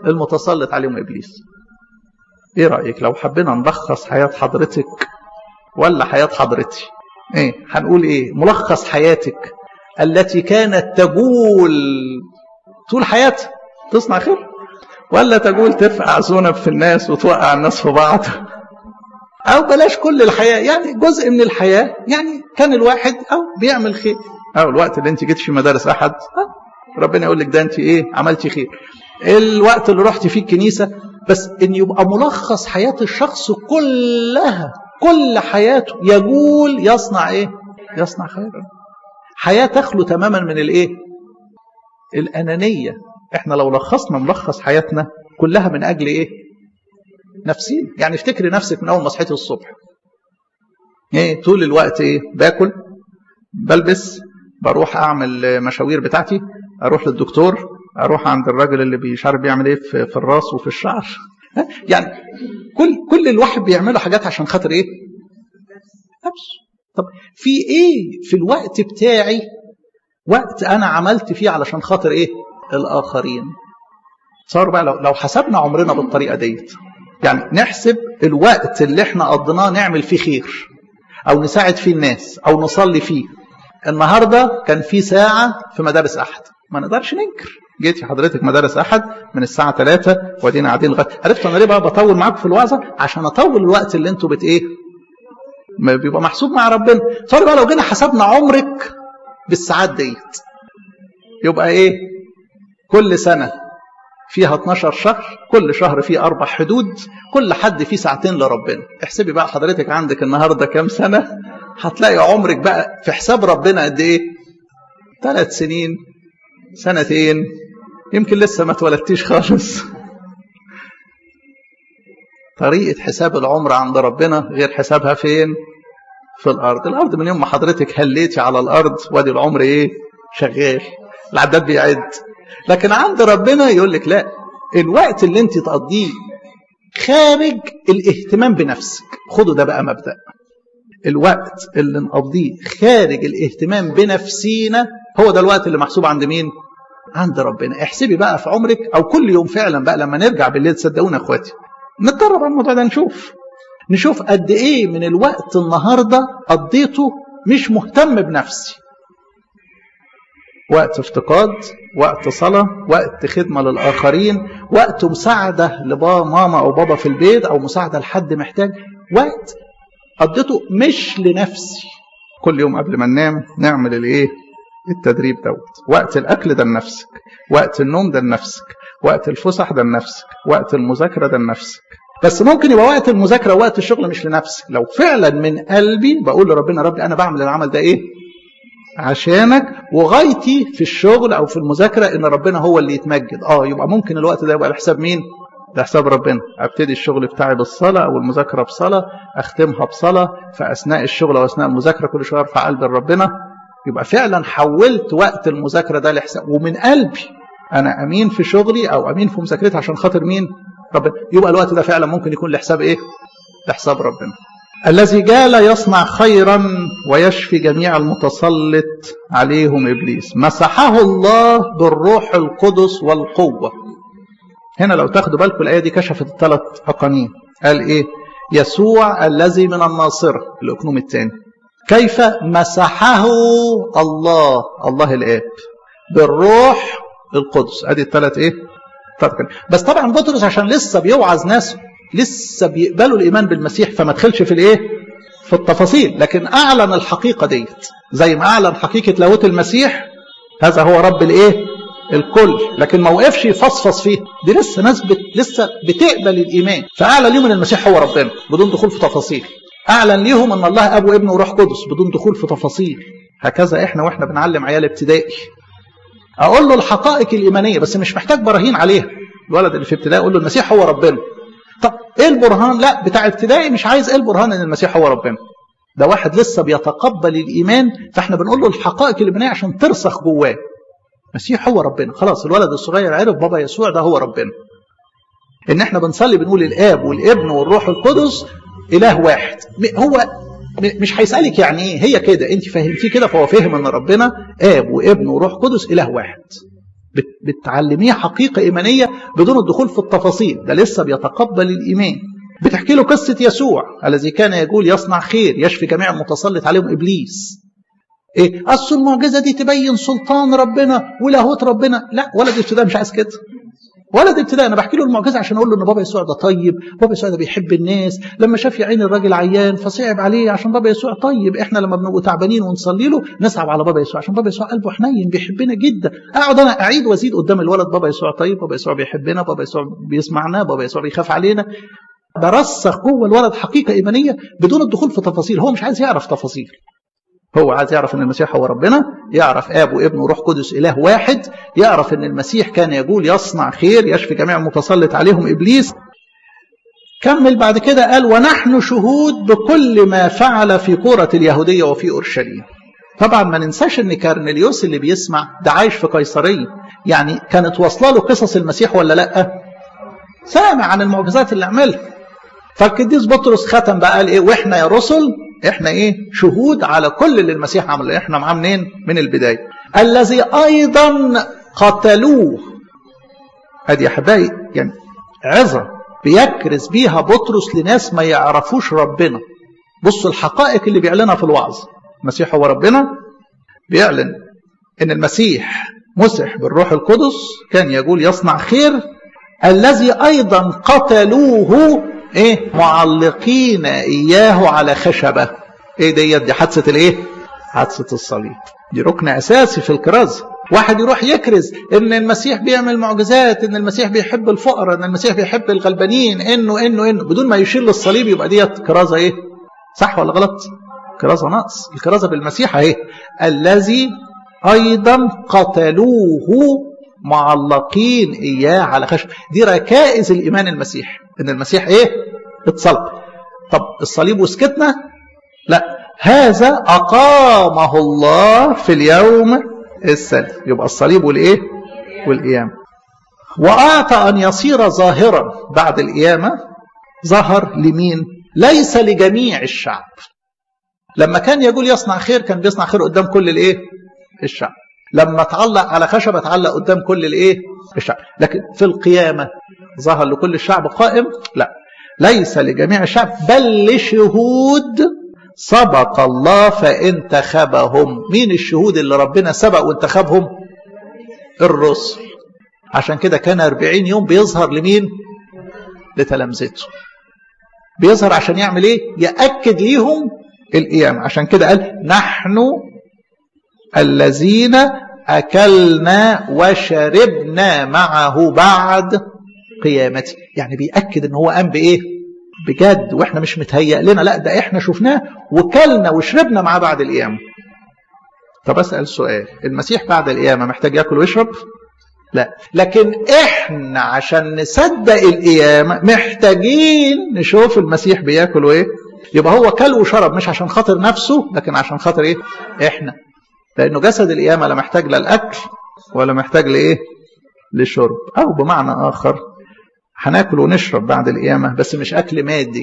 المتسلط عليهم ابليس ايه رايك لو حبينا نلخص حياه حضرتك ولا حياه حضرتي ايه هنقول ايه ملخص حياتك التي كانت تجول طول حياتها تصنع خير ولا تقول ترفع ذنب في الناس وتوقع الناس في بعض او بلاش كل الحياه يعني جزء من الحياه يعني كان الواحد او بيعمل خير او الوقت اللي انت جيت في مدارس احد ربنا يقول لك ده انت ايه عملتي خير الوقت اللي رحت فيه الكنيسه بس ان يبقى ملخص حياه الشخص كلها كل حياته يقول يصنع ايه يصنع خيرا حياه تخلو تماما من الايه الانانيه احنا لو لخصنا ملخص حياتنا كلها من اجل ايه نفسين يعني افتكري نفسك من اول ما صحيتي الصبح ايه طول الوقت ايه باكل بلبس بروح اعمل مشاوير بتاعتي اروح للدكتور اروح عند الراجل اللي مش عارف بيعمل ايه في, في الراس وفي الشعر يعني كل كل الواحد بيعمله حاجات عشان خاطر ايه نفسه طب في ايه في الوقت بتاعي وقت انا عملت فيه علشان خاطر ايه الاخرين صار بقى لو, لو حسبنا عمرنا بالطريقه ديت يعني نحسب الوقت اللي احنا قضيناه نعمل فيه خير او نساعد فيه الناس او نصلي فيه النهارده كان في ساعه في مدارس احد ما نقدرش ننكر جيتي حضرتك مدارس احد من الساعه 3 وادينا قاعدين لغايه عرفت انا ليه بقى بطول معاكم في الوعظه عشان اطول الوقت اللي انتوا بت ايه ما بيبقى محسوب مع ربنا صار بقى لو جينا حسبنا عمرك بالساعات ديت يبقى ايه كل سنه فيها 12 شهر كل شهر فيه أربع حدود كل حد فيه ساعتين لربنا احسبي بقى حضرتك عندك النهاردة كام سنة هتلاقي عمرك بقى في حساب ربنا قد ايه ثلاث سنين سنتين يمكن لسه ما اتولدتيش خالص طريقة حساب العمر عند ربنا غير حسابها فين في الأرض الأرض من يوم ما حضرتك هليتي على الأرض وادي العمر ايه شغال العداد بيعد لكن عند ربنا يقول لك لا الوقت اللي انت تقضيه خارج الاهتمام بنفسك خدوا ده بقى مبدأ الوقت اللي نقضيه خارج الاهتمام بنفسينا هو ده الوقت اللي محسوب عند مين عند ربنا احسبي بقى في عمرك او كل يوم فعلا بقى لما نرجع بالليل تصدقونا اخواتي نتدرب على الموضوع ده نشوف نشوف قد ايه من الوقت النهارده قضيته مش مهتم بنفسي وقت افتقاد وقت صلاة وقت خدمة للآخرين وقت مساعدة لبابا ماما أو بابا في البيت أو مساعدة لحد محتاج وقت قضيته مش لنفسي كل يوم قبل ما ننام نعمل الايه التدريب دوت وقت الاكل ده لنفسك وقت النوم ده لنفسك وقت الفسح ده لنفسك وقت المذاكره ده لنفسك بس ممكن يبقى وقت المذاكره ووقت الشغل مش لنفسك لو فعلا من قلبي بقول لربنا ربي انا بعمل العمل ده ايه عشانك وغايتي في الشغل او في المذاكره ان ربنا هو اللي يتمجد اه يبقى ممكن الوقت ده يبقى لحساب مين ده حساب ربنا ابتدي الشغل بتاعي بالصلاه او المذاكره بصلاه اختمها بصلاه في اثناء الشغل او اثناء المذاكره كل شويه ارفع قلبي لربنا يبقى فعلا حولت وقت المذاكره ده لحساب ومن قلبي انا امين في شغلي او امين في مذاكرتي عشان خاطر مين ربنا يبقى الوقت ده فعلا ممكن يكون لحساب ايه لحساب ربنا الذي جال يصنع خيرا ويشفي جميع المتسلط عليهم ابليس مسحه الله بالروح القدس والقوه هنا لو تاخدوا بالكم الايه دي كشفت الثلاث اقانيم قال ايه يسوع الذي من الناصره الاقنوم الثاني كيف مسحه الله الله الاب بالروح القدس ادي الثلاث ايه بس طبعا بطرس عشان لسه بيوعظ ناس لسه بيقبلوا الايمان بالمسيح فما دخلش في الايه في التفاصيل لكن اعلن الحقيقه ديت زي ما اعلن حقيقه لاهوت المسيح هذا هو رب الايه الكل لكن ما وقفش يفصفص فيه دي لسه ناس بت... لسه بتقبل الايمان فاعلن ليهم ان المسيح هو ربنا بدون دخول في تفاصيل اعلن ليهم ان الله اب وابن وروح قدس بدون دخول في تفاصيل هكذا احنا واحنا بنعلم عيال ابتدائي اقول له الحقائق الايمانيه بس مش محتاج براهين عليها الولد اللي في ابتدائي اقول له المسيح هو ربنا طب ايه البرهان لا بتاع ابتدائي مش عايز ايه البرهان ان المسيح هو ربنا ده واحد لسه بيتقبل الايمان فاحنا بنقول له الحقائق الايمانيه عشان ترسخ جواه المسيح هو ربنا خلاص الولد الصغير عرف بابا يسوع ده هو ربنا ان احنا بنصلي بنقول الاب والابن والروح القدس اله واحد هو مش هيسالك يعني ايه هي كده انت فهمتيه كده فهو فهم ان ربنا اب وابن وروح قدس اله واحد بتعلميه حقيقة إيمانية بدون الدخول في التفاصيل ده لسه بيتقبل الإيمان بتحكي له قصة يسوع الذي كان يقول يصنع خير يشفي جميع المتسلط عليهم إبليس إيه أصل المعجزة دي تبين سلطان ربنا ولاهوت ربنا لا ولد ابتداء مش عايز كده ولد ابتداء انا بحكي له المعجزه عشان اقول له ان بابا يسوع ده طيب بابا يسوع ده بيحب الناس لما شاف يا عين الراجل عيان فصعب عليه عشان بابا يسوع طيب احنا لما بنبقى تعبانين ونصلي له نصعب على بابا يسوع عشان بابا يسوع قلبه حنين بيحبنا جدا اقعد انا اعيد وازيد قدام الولد بابا يسوع طيب بابا يسوع بيحبنا بابا يسوع بيسمعنا بابا يسوع بيخاف علينا برسخ جوه الولد حقيقه ايمانيه بدون الدخول في تفاصيل هو مش عايز يعرف تفاصيل هو عايز يعرف ان المسيح هو ربنا يعرف اب وابن وروح قدس اله واحد يعرف ان المسيح كان يقول يصنع خير يشفي جميع المتسلط عليهم ابليس كمل بعد كده قال ونحن شهود بكل ما فعل في قرة اليهودية وفي أورشليم طبعا ما ننساش ان كارنيليوس اللي بيسمع ده عايش في قيصرية يعني كانت واصله له قصص المسيح ولا لا سامع عن المعجزات اللي عملها فالقديس بطرس ختم بقى قال ايه واحنا يا رسل احنا ايه شهود على كل اللي المسيح عمله احنا معاه منين من البدايه الذي ايضا قتلوه ادي يا حبايبي يعني عظه بيكرز بيها بطرس لناس ما يعرفوش ربنا بصوا الحقائق اللي بيعلنها في الوعظ المسيح هو ربنا بيعلن ان المسيح مسح بالروح القدس كان يقول يصنع خير الذي ايضا قتلوه ايه معلقين اياه على خشبه ايه ديت دي حادثه الايه حادثه الصليب دي ركن اساسي في الكرازه واحد يروح يكرز ان المسيح بيعمل معجزات ان المسيح بيحب الفقراء ان المسيح بيحب الغلبانين انه انه انه بدون ما يشير للصليب يبقى ديت كرازه ايه صح ولا غلط كرازه نقص الكرازه بالمسيح اهي الذي ايضا قتلوه معلقين اياه على خشب دي ركائز الايمان المسيح ان المسيح ايه اتصلب طب الصليب وسكتنا لا هذا اقامه الله في اليوم الثالث يبقى الصليب والايه والقيامه واعطى ان يصير ظاهرا بعد القيامه ظهر لمين ليس لجميع الشعب لما كان يقول يصنع خير كان بيصنع خير قدام كل الايه الشعب لما تعلق على خشبة تعلق قدام كل الايه الشعب لكن في القيامة ظهر لكل الشعب قائم لا ليس لجميع الشعب بل لشهود سبق الله فانتخبهم مين الشهود اللي ربنا سبق وانتخبهم الرسل عشان كده كان 40 يوم بيظهر لمين لتلامذته بيظهر عشان يعمل ايه يأكد ليهم القيامة عشان كده قال نحن الذين أكلنا وشربنا معه بعد قيامته يعني بيأكد ان هو قام بإيه بجد واحنا مش متهيأ لنا لا ده احنا شفناه وكلنا وشربنا معاه بعد القيامة طب أسأل سؤال المسيح بعد القيامة محتاج يأكل ويشرب لا لكن احنا عشان نصدق القيامة محتاجين نشوف المسيح بياكل وايه يبقى هو كل وشرب مش عشان خاطر نفسه لكن عشان خاطر ايه احنا لانه جسد القيامه لا محتاج لا الاكل ولا محتاج لايه للشرب او بمعنى اخر هناكل ونشرب بعد القيامه بس مش اكل مادي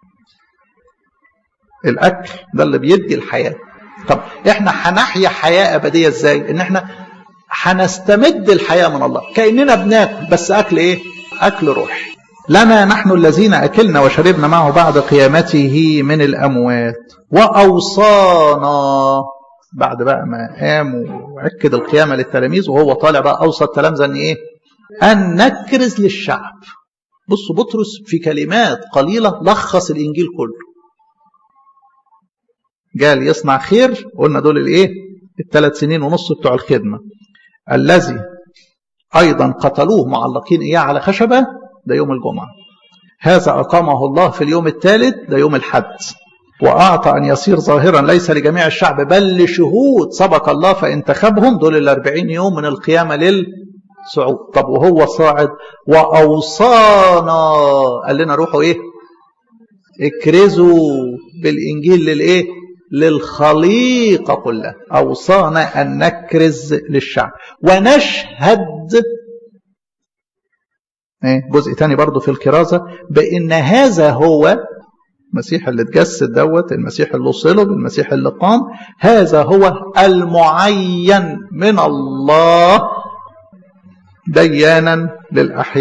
الاكل ده اللي بيدي الحياه طب احنا هنحيا حياه ابديه ازاي ان احنا هنستمد الحياه من الله كاننا بناكل بس اكل ايه اكل روحي لنا نحن الذين اكلنا وشربنا معه بعد قيامته من الاموات واوصانا بعد بقى ما قام واكد القيامه للتلاميذ وهو طالع بقى اوصى التلامذه ان ايه؟ ان نكرز للشعب. بصوا بطرس في كلمات قليله لخص الانجيل كله. قال يصنع خير قلنا دول الايه؟ الثلاث سنين ونص بتوع الخدمه. الذي ايضا قتلوه معلقين اياه على خشبه ده يوم الجمعه. هذا اقامه الله في اليوم الثالث ده يوم الحد. وأعطى أن يصير ظاهرا ليس لجميع الشعب بل لشهود سبق الله فانتخبهم دول الأربعين يوم من القيامة للصعود طب وهو صاعد وأوصانا قال لنا روحوا إيه اكرزوا بالإنجيل للإيه للخليقة كلها أوصانا أن نكرز للشعب ونشهد جزء تاني برضو في الكرازة بأن هذا هو المسيح اللي اتجسد دوت المسيح اللي صلب المسيح اللي قام هذا هو المعين من الله ديانا للأحياء